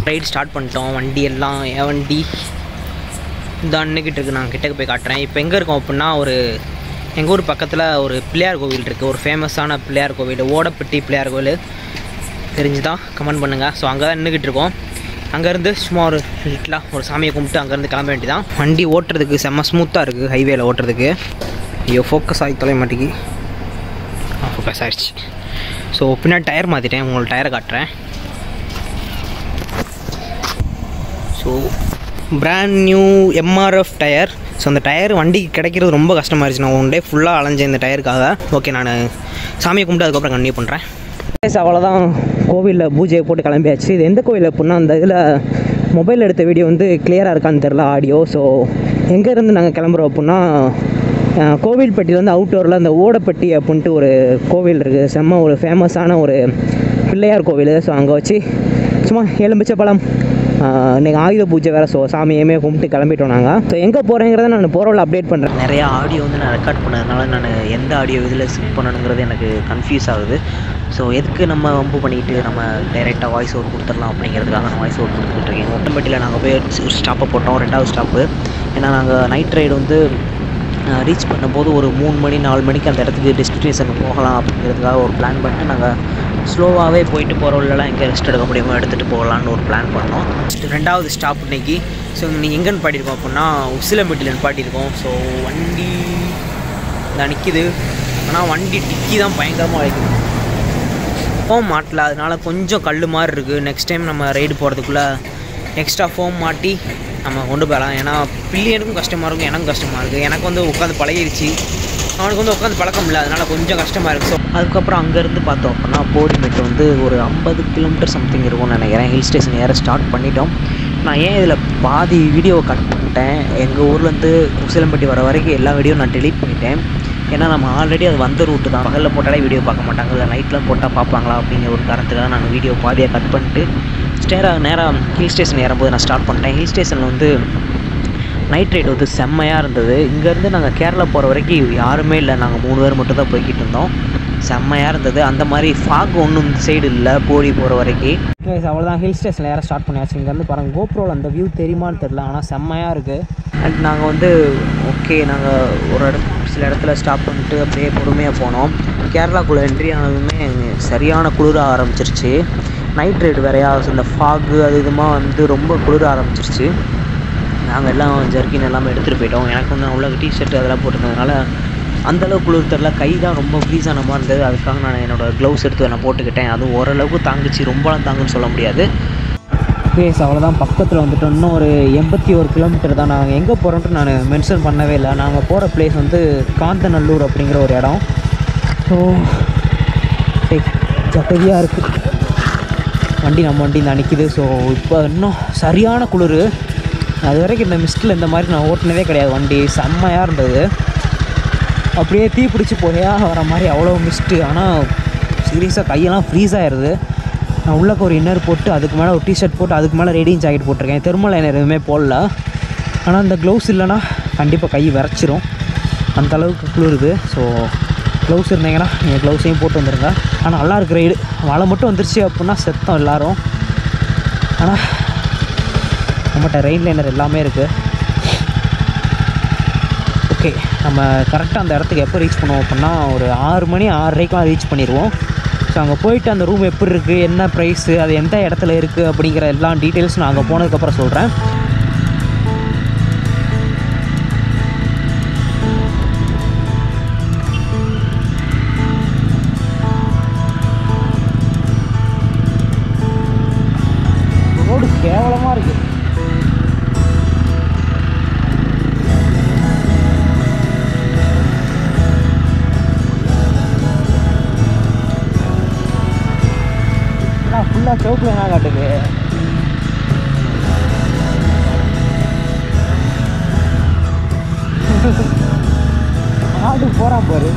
ride start பண்ணிட்டோம் வண்டி எல்லாம் என் வண்டி இந்த அன்னைக்கிட்ட இருக்கு நான் கிட்டக்க போய் காட்டுறேன் இப்போ எங்கே இருக்கோம் அப்படின்னா ஒரு எங்கள் ஊர் பக்கத்தில் ஒரு பிள்ளையார் கோவில் இருக்குது ஒரு ஃபேமஸான பிள்ளையார் கோவில் ஓடப்பட்டி பிள்ளையார் கோவில் தெரிஞ்சுதா கமெண்ட் பண்ணுங்கள் ஸோ அங்கே தான் நின்றுக்கிட்டு இருக்கோம் அங்கேருந்து சும்மா ஒரு லிட்டிலாக ஒரு சாமியை கும்பிட்டு அங்கேருந்து கிளம்ப வேண்டியதான் வண்டி ஓட்டுறதுக்கு செம்ம ஸ்மூத்தாக இருக்குது ஹைவேல ஓட்டுறதுக்கு ஐயோ ஃபோக்கஸ் ஆகி தொலை மாட்டேங்கி ஃபோக்கஸ் ஆகிடுச்சு ஸோ பின்னாடி டயர் மாற்றிட்டேன் உங்களுக்கு டயரை காட்டுறேன் so brand new MRF tyre so அந்த டயர் வண்டிக்கு கிடைக்கிறது ரொம்ப கஷ்டமாக இருந்துச்சு நான் ஒன் டே ஃபுல்லாக அலைஞ்சேன் இந்த டயருக்காக ஓகே நான் சாமியை கும்பிட்டு அதுக்கப்புறம் கண்டினியூ பண்ணுறேன் அவ்வளோதான் கோவிலில் பூஜையை போட்டு கிளம்பியாச்சு இது எந்த கோவில் அப்படின்னா அந்த இதில் மொபைல் எடுத்த வீடியோ வந்து கிளியராக இருக்கான்னு தெரில ஆடியோ ஸோ எங்கேருந்து நாங்கள் கிளம்புறோம் அப்படின்னா அஹ், கோவில்பட்டியிலேருந்து அவுட்டோரில் அந்த ஓடப்பட்டி அப்படின்ட்டு ஒரு கோவில் இருக்குது செம்ம ஒரு ஃபேமஸான ஒரு பிள்ளையார் கோவில் ஸோ அங்கே வச்சு சும்மா எலும்பிச்ச பழம் இன்றைக்கி ஆயுத பூஜை வேறு ஸோ சாமியுமே கும்பிட்டு கிளம்பிட்டோம் நாங்கள் ஸோ எங்கே போகிறேங்கிறத நான் போகிறவள அப்டேட் பண்ணுறேன் நிறைய ஆடியோ வந்து நான் ரெக்கார்ட் பண்ணதுனால நான் எந்த ஆடியோ இதில் ஸ்கிப் பண்ணணுங்கிறது எனக்கு கன்ஃபியூஸ் ஆகுது ஸோ எதுக்கு நம்ம வம்பு பண்ணிக்கிட்டு நம்ம டைரெக்டாக வாய்ஸ் ஓவர் கொடுத்துடலாம் அப்படிங்கிறதுக்காக நான் வாய்ஸ் ஓவர் கொடுத்துக்கிட்டு இருக்கேன் ஒட்டம்பட்டியில் நாங்கள் போய் ஒரு ஸ்டாப்பை போட்டோம் ரெண்டாவது ஸ்டாப்பு ஏன்னா நாங்கள் நைட் ரைடு வந்து ரீச் பண்ணும்போது ஒரு மூணு மணி நாலு மணிக்கு அந்த இடத்துக்கு டெஸ்டினேஷன் போகலாம் அப்படிங்கிறதுக்காக ஒரு பிளான் பண்ணிட்டு நாங்கள் ஸ்லோவாகவே போயிட்டு போகிறவங்களெல்லாம் எங்கே ரெஸ்ட் எடுக்க முடியுமோ எடுத்துகிட்டு போகலான்னு ஒரு பிளான் பண்ணோம் ரெண்டாவது ஸ்டாப் இன்னைக்கு ஸோ நீங்கள் எங்கே நிப்பாட்டியிருக்கோம் அப்படின்னா உசிலம்பட்டியில் நிப்பாட்டியிருக்கோம் ஸோ வண்டி நான் நிற்கிது ஆனால் வண்டி டிக்கி தான் பயங்கரமாக வளைக்குது ஃபோம் மாட்டல அதனால கொஞ்சம் கல் மாதிரி இருக்குது நெக்ஸ்ட் டைம் நம்ம ரைடு போகிறதுக்குள்ளே எக்ஸ்ட்ரா ஃபோம் மாட்டி நம்ம கொண்டு போகலாம் ஏன்னா பில்லியனுக்கும் கஷ்டமாக இருக்கும் எனக்கும் கஷ்டமாக இருக்குது எனக்கு வந்து உட்காந்து பழகிருச்சு அவனுக்கு வந்து உட்காந்து பழக்கம் இல்லை அதனால் கொஞ்சம் கஷ்டமாக இருக்குது ஸோ அதுக்கப்புறம் அங்கேருந்து பார்த்தோம் அப்படின்னா போடிமெட்டு வந்து ஒரு ஐம்பது கிலோமீட்டர் சம்திங் இருக்கும்னு நினைக்கிறேன் ஹில் ஸ்டேஷன் ஏற ஸ்டார்ட் பண்ணிட்டோம் நான் ஏன் இதில் பாதி வீடியோவை கட் பண்ணிட்டேன் எங்கள் ஊர்லேருந்து உசிலம்பட்டி வர வரைக்கும் எல்லா வீடியோ நான் டெலீட் பண்ணிட்டேன் ஏன்னா நம்ம ஆல்ரெடி அது வந்த ரூட்டு தான் பகலில் போட்டாலே வீடியோ பார்க்க மாட்டாங்க இல்லை நைட்டில் போட்டால் பார்ப்பாங்களா அப்படிங்கிற ஒரு காரணத்துக்காக நான் வீடியோ பாதியாக கட் பண்ணிட்டு ஸ்டேராக நேராக ஹில் ஸ்டேஷன் ஏறும்போது நான் ஸ்டார்ட் பண்ணிட்டேன் ஹில் ஸ்டேஷனில் வந்து நைட் ரைடு வந்து செம்மையாக இருந்தது இங்கேருந்து நாங்கள் கேரளா போகிற வரைக்கும் யாருமே இல்லை நாங்கள் மூணு பேர் மட்டும் தான் போய்கிட்டு இருந்தோம் செம்மையாக இருந்தது அந்த மாதிரி ஃபாக் ஒன்றும் இந்த சைடு இல்லை போடி போகிற வரைக்கும் அவ்வளோதான் ஹில் ஸ்டேஷனில் ஏற ஸ்டார்ட் பண்ணியாச்சு இங்கேருந்து பாருங்கள் கோப்ரோவில் அந்த வியூ தெரியுமான்னு தெரில ஆனால் செம்மையாக இருக்குது அண்ட் நாங்கள் வந்து ஓகே நாங்கள் ஒரு இடத்து சில இடத்துல ஸ்டாப் பண்ணிட்டு அப்படியே பொறுமையாக போனோம் கேரளாக்குள்ளே என்ட்ரி ஆனதுமே சரியான குளிர ஆரம்பிச்சிருச்சு நைட் ரைடு வேறையா ஸோ இந்த ஃபாகு அது இதுமாக வந்து ரொம்ப குளிர ஆரம்பிச்சிருச்சு நாங்கள் எல்லாம் ஜர்க்கின் எல்லாமே எடுத்துகிட்டு போயிட்டோம் எனக்கு வந்து உள்ள டிஷர்ட் அதெல்லாம் போட்டிருந்ததுனால அந்தளவு குளிர் தெரில கை தான் ரொம்ப ஃப்ரீஸ் ஆன மாதிரி இருந்தது அதுக்காக நான் என்னோடய க்ளவுஸ் எடுத்து நான் போட்டுக்கிட்டேன் அதுவும் ஓரளவுக்கு தாங்குச்சு ரொம்பலாம் தாங்குன்னு சொல்ல முடியாது பேஸ் அவ்வளோதான் பக்கத்தில் வந்துட்டு இன்னும் ஒரு எண்பத்தி ஒரு கிலோமீட்டர் தான் நாங்கள் எங்கே போகிறோன்ட்டு நான் மென்ஷன் பண்ணவே இல்லை நாங்கள் போகிற பிளேஸ் வந்து காந்தநல்லூர் அப்படிங்கிற ஒரு இடம் ஸோ ஜகதியாக இருக்குது வண்டி நம்ம வண்டி தான் நிற்கிது ஸோ இப்போ இன்னும் சரியான குளிர் அது வரைக்கும் இந்த மிஸ்ட்டில் இந்த மாதிரி நான் ஓட்டினதே கிடையாது வண்டி செம்மையாக இருந்தது அப்படியே தீ பிடிச்சி புகையாக வர மாதிரி அவ்வளோ மிஸ்ட்டு ஆனால் சீரியஸாக கையெல்லாம் ஃப்ரீஸ் ஆயிடுது நான் உள்ளக்க ஒரு இன்னர் போட்டு அதுக்கு மேலே ஒரு டிஷர்ட் போட்டு அதுக்கு மேலே ரெடியும் ஜாக்கெட் போட்டிருக்கேன் தெர்மல் லைனர் எதுவுமே போடல ஆனால் இந்த க்ளவுஸ் இல்லைன்னா கண்டிப்பாக கை விரைச்சிரும் அந்த அளவுக்கு குளிருது ஸோ க்ளவுஸ் இருந்தீங்கன்னா நீங்கள் க்ளவுஸையும் போட்டு வந்துடுங்க ஆனால் நல்லா இருக்கு ரைடு மழை மட்டும் வந்துருச்சு அப்படின்னா செத்தம் எல்லாரும் ஆனால் நம்மகிட்ட ரெயின் லைனர் எல்லாமே இருக்குது ஓகே நம்ம கரெக்டாக அந்த இடத்துக்கு எப்போ ரீச் பண்ணுவோம் அப்படின்னா ஒரு ஆறு மணி ஆறரைக்கெலாம் ரீச் பண்ணிடுவோம் ஸோ அங்கே போயிட்டு அந்த ரூம் எப்படி இருக்குது என்ன ப்ரைஸு அது எந்த இடத்துல இருக்குது அப்படிங்கிற எல்லா டீட்டெயில்ஸும் நான் அங்கே போனதுக்கப்புறம் சொல்கிறேன் ரோடு கேவலமாக இருக்குது ஃபுல்லாக சவுக்கில் என்ன காட்டுது ஆடு போகிறான் பாரு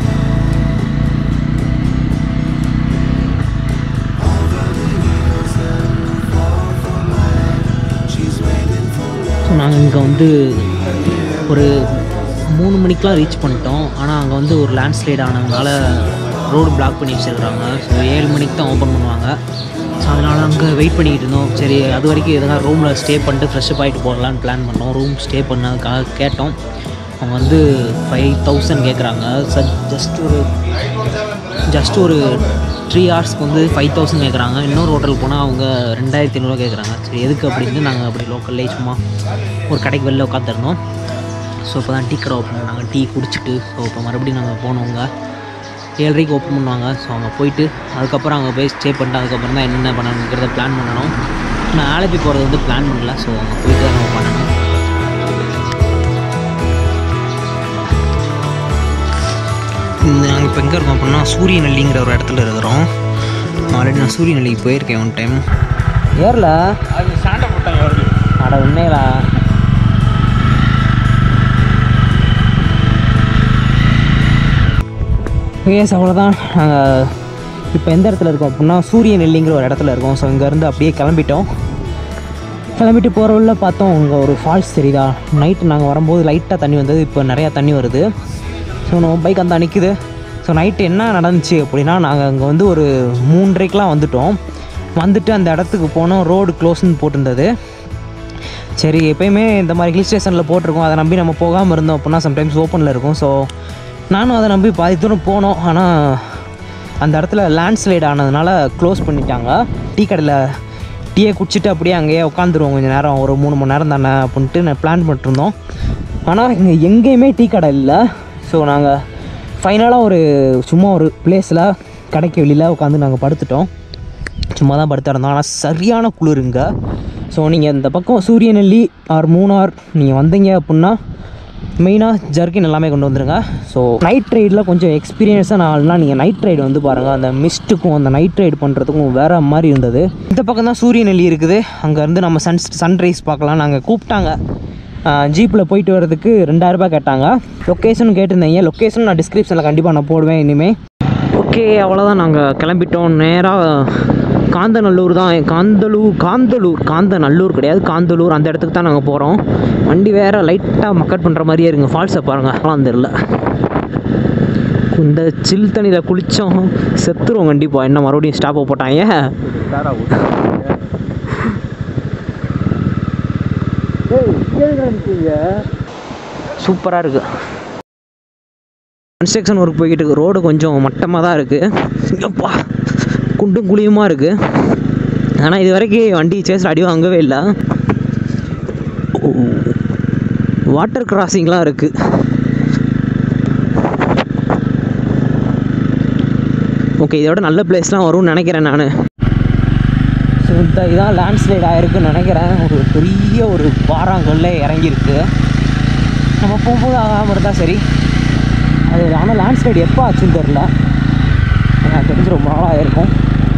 ஸோ நாங்கள் இங்கே வந்து ஒரு மூணு மணிக்கெலாம் ரீச் பண்ணிட்டோம் ஆனால் அங்கே வந்து ஒரு லேண்ட்ஸ்லைட் ஆனதுனால ரோடு பிளாக் பண்ணி வச்சுருக்காங்க ஸோ ஏழு மணிக்கு தான் ஓப்பன் பண்ணுவாங்க ஸோ அதனால் அங்கே வெயிட் பண்ணிக்கிட்டு இருந்தோம் சரி அது வரைக்கும் எதனா ரூமில் ஸ்டே பண்ணிட்டு ஃப்ரெஷ்அப் ஆகிட்டு போகலான்னு பிளான் பண்ணோம் ரூம் ஸ்டே பண்ணதுக்காக கேட்டோம் அவங்க வந்து ஃபைவ் தௌசண்ட் கேட்குறாங்க சார் ஜஸ்ட் ஒரு ஜஸ்ட் ஒரு த்ரீ ஹவர்ஸ்க்கு வந்து ஃபைவ் தௌசண்ட் கேட்குறாங்க இன்னொரு ஹோட்டல் போனால் அவங்க ரெண்டாயிரத்தி ஐநூறுவா கேட்குறாங்க சரி எதுக்கு அப்படின்னு நாங்கள் அப்படி லோக்கல்லே சும்மா ஒரு கடைக்கு வெளில உட்காந்துருந்தோம் ஸோ இப்போ தான் டீ கடை ஓப்பன் பண்ணாங்க டீ குடிச்சிட்டு ஸோ இப்போ மறுபடியும் நாங்கள் போனவங்க ஏழரைக்கு ஓப்பன் பண்ணுவாங்க ஸோ அங்கே போயிட்டு அதுக்கப்புறம் அங்கே போய் ஸ்டே பண்ணிட்டு அதுக்கப்புறம் தான் என்னென்ன பண்ணணுங்கிறத பிளான் பண்ணணும் நான் ஆலப்பி போகிறது வந்து பிளான் பண்ணல ஸோ அங்கே போயிட்டு தான் நம்ம பண்ணணும் இந்த நாங்கள் இப்போ எங்கே இருக்கோம் அப்படின்னா சூரியநெல்லிங்கிற ஒரு இடத்துல இருக்கிறோம் ஆல்ரெடி நான் சூரியநெல்லிக்கு போயிருக்கேன் ஒன் டைம் ஏறல அது சாண்டை போட்டாங்க வருது அட உண்மையிலா ஏஸ் அவ்வளோதான் நாங்கள் இப்போ எந்த இடத்துல இருக்கோம் அப்படின்னா சூரிய நெல்லிங்கிற ஒரு இடத்துல இருக்கோம் ஸோ இங்கேருந்து அப்படியே கிளம்பிட்டோம் கிளம்பிட்டு போகிற உள்ள பார்த்தோம் அங்கே ஒரு ஃபால்ஸ் தெரியுதா நைட்டு நாங்கள் வரும்போது லைட்டாக தண்ணி வந்தது இப்போ நிறையா தண்ணி வருது ஸோ நம்ம பைக் அந்த நிற்குது ஸோ நைட்டு என்ன நடந்துச்சு அப்படின்னா நாங்கள் அங்கே வந்து ஒரு மூன்றரைக்கெலாம் வந்துட்டோம் வந்துட்டு அந்த இடத்துக்கு போனோம் ரோடு க்ளோஸ்னு போட்டிருந்தது சரி எப்பயுமே இந்த மாதிரி ஹில் ஸ்டேஷனில் போட்டிருக்கோம் அதை நம்பி நம்ம போகாமல் இருந்தோம் அப்படின்னா சம்டைம்ஸ் ஓப்பனில் இருக்கும் ஸோ நானும் அதை நம்பி பாதி தூரம் போனோம் ஆனால் அந்த இடத்துல லேண்ட்ஸ்லைட் ஆனதுனால க்ளோஸ் பண்ணிட்டாங்க டீ கடையில் டீயை குடிச்சிட்டு அப்படியே அங்கேயே உட்காந்துருவோம் கொஞ்சம் நேரம் ஒரு மூணு மணி நேரம் தானே அப்படின்ட்டு நான் பிளான் பண்ணிட்டுருந்தோம் ஆனால் இங்கே எங்கேயுமே டீ கடை இல்லை ஸோ நாங்கள் ஃபைனலாக ஒரு சும்மா ஒரு பிளேஸில் கடைக்கு வெளியில் உட்காந்து நாங்கள் படுத்துட்டோம் சும்மா தான் படுத்து இருந்தோம் ஆனால் சரியான குளிருங்க ஸோ நீங்கள் இந்த பக்கம் சூரியநெல்லி ஆர் மூணார் நீங்கள் வந்தீங்க அப்படின்னா மெயினாக ஜர்க்கின் எல்லாமே கொண்டு வந்துருங்க ஸோ நைட் ரைடில் கொஞ்சம் எக்ஸ்பீரியன்ஸாக நாள்லாம் நீங்கள் நைட் ரைடு வந்து பாருங்கள் அந்த மிஸ்ட்டுக்கும் அந்த நைட் ரைடு பண்ணுறதுக்கும் வேறு மாதிரி இருந்தது இந்த பக்கம் தான் சூரியநெல்லி இருக்குது அங்கேருந்து நம்ம சன் சன்ரைஸ் பார்க்கலாம் நாங்கள் கூப்பிட்டாங்க ஜீப்பில் போயிட்டு வர்றதுக்கு ரெண்டாயிரரூபா கேட்டாங்க லொக்கேஷன் கேட்டிருந்தீங்க லொக்கேஷன் நான் டிஸ்கிரிப்ஷனில் கண்டிப்பாக நான் போடுவேன் இனிமேல் ஓகே அவ்வளோதான் நாங்கள் கிளம்பிட்டோம் நேராக காந்தநல்லூர் தான் காந்தலூர் காந்தலூர் காந்தநல்லூர் கிடையாது காந்தலூர் அந்த இடத்துக்கு தான் நாங்கள் போகிறோம் வண்டி வேறு லைட்டாக மக்கட் பண்ணுற மாதிரியே இருக்குங்க ஃபால்ஸை பாருங்கள் அதெல்லாம் தெரில இந்த சில் தண்ணியில் குளித்தோம் செத்துருவோம் கண்டிப்பாக என்ன மறுபடியும் ஸ்டாப்பை போட்டாங்க தாரா சூப்பராக இருக்குது கன்ஸ்ட்ரக்ஷன் ஒர்க் போய்கிட்டு இருக்கு ரோடு கொஞ்சம் மட்டமாக தான் இருக்குது அப்பா குண்டும் குழியுமாக இருக்குது ஆனால் இது வரைக்கும் வண்டி சேஸ் அடி வாங்கவே இல்லை வாட்டர் கிராசிங்லாம் இருக்குது ஓகே இதோட நல்ல பிளேஸ்லாம் வரும்னு நினைக்கிறேன் நான் ஸோ இந்த இதான் லேண்ட்ஸ்லைட் ஆகிருக்குன்னு நினைக்கிறேன் ஒரு பெரிய ஒரு பாறாங்கல்ல இறங்கியிருக்கு நம்ம போகும்போது ஆகாமல் இருந்தால் சரி அது ஆனால் லேண்ட்ஸ்லைட் எப்போ ஆச்சுன்னு தெரில எனக்கு தெரிஞ்சு ரொம்ப நாளாக இருக்கும்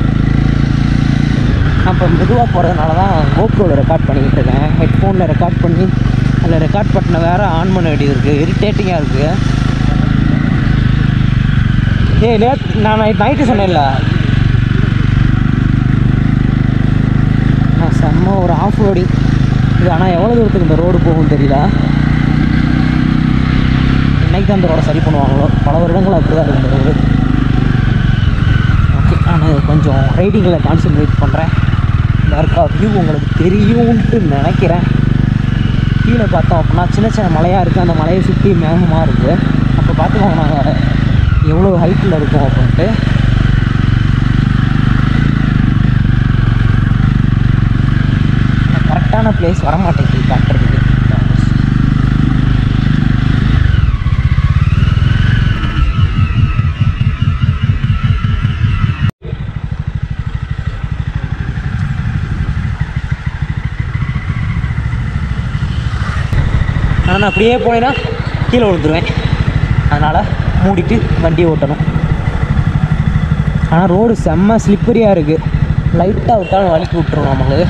நான் இப்போ மெதுவாக போகிறதுனால தான் கோப்ரோவில் ரெக்கார்ட் பண்ணிக்கிட்டு இருக்கேன் ஹெட்ஃபோனில் ரெக்கார்ட் பண்ணி அதில் ரெக்கார்ட் பட்டனை வேறு ஆன் பண்ண வேண்டியது இருக்குது இரிட்டேட்டிங்காக இருக்குது ஏய் நேத் நான் நைட் நைட்டு சொன்னேன்ல நான் செம்ம ஒரு ஆஃப் ரோடிங் இது ஆனால் எவ்வளோ தூரத்துக்கு இந்த ரோடு போகும் தெரியல இன்னைக்கு தான் இந்த ரோடை சரி பண்ணுவாங்களோ பல வருடங்கள் அப்படி தான் இருக்குது இந்த ரோடு ஓகே நான் கொஞ்சம் ரைடிங்கில் கான்சென்ட்ரேட் பண்ணுறேன் இந்த இருக்கா வியூ உங்களுக்கு தெரியும்ன்ட்டு நினைக்கிறேன் கீழே பார்த்தோம் அப்படின்னா சின்ன சின்ன மலையாக இருக்குது அந்த மலையை சுற்றி மேகமாக இருக்குது அப்போ பார்த்துக்கோங்க நாங்கள் எவ்வளோ ஹைட்டில் இருக்கோம் அப்படின்ட்டு கரெக்டான பிளேஸ் வரமாட்டேங்குது காட்டுறதுக்கு ஆனால் நான் அப்படியே போனேன்னா கீழே விழுந்துருவேன் அதனால் மூடிட்டு வண்டியை ஓட்டணும் ஆனால் ரோடு செம்ம ஸ்லிப்பரியாக இருக்குது லைட்டாக விட்டாலும் வலிக்கு விட்டுரும் நமக்கு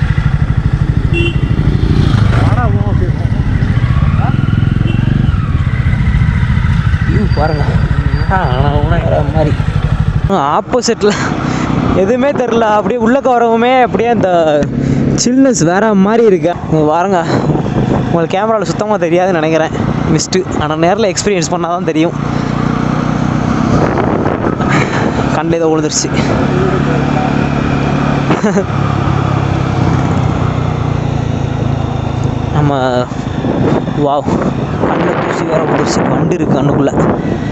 வியூ பாருங்க ஆனால் மாதிரி ஆப்போசிட்டில் எதுவுமே தெரில அப்படியே உள்ளக்க வரவுமே அப்படியே அந்த சில்னஸ் வேற மாதிரி இருக்கு இங்க பாருங்க உங்களுக்கு கேமராவில் சுத்தமாக தெரியாதுன்னு நினைக்கிறேன் மிஸ்ட்டு ஆனால் நேரில் எக்ஸ்பீரியன்ஸ் பண்ணால் தான் தெரியும் கண்டில் ஏதோ விழுந்துருச்சு நம்ம வாவ் கண்ணில் தூசி வேற வந்துருச்சு வண்டு இருக்கு கண்ணுக்குள்ளே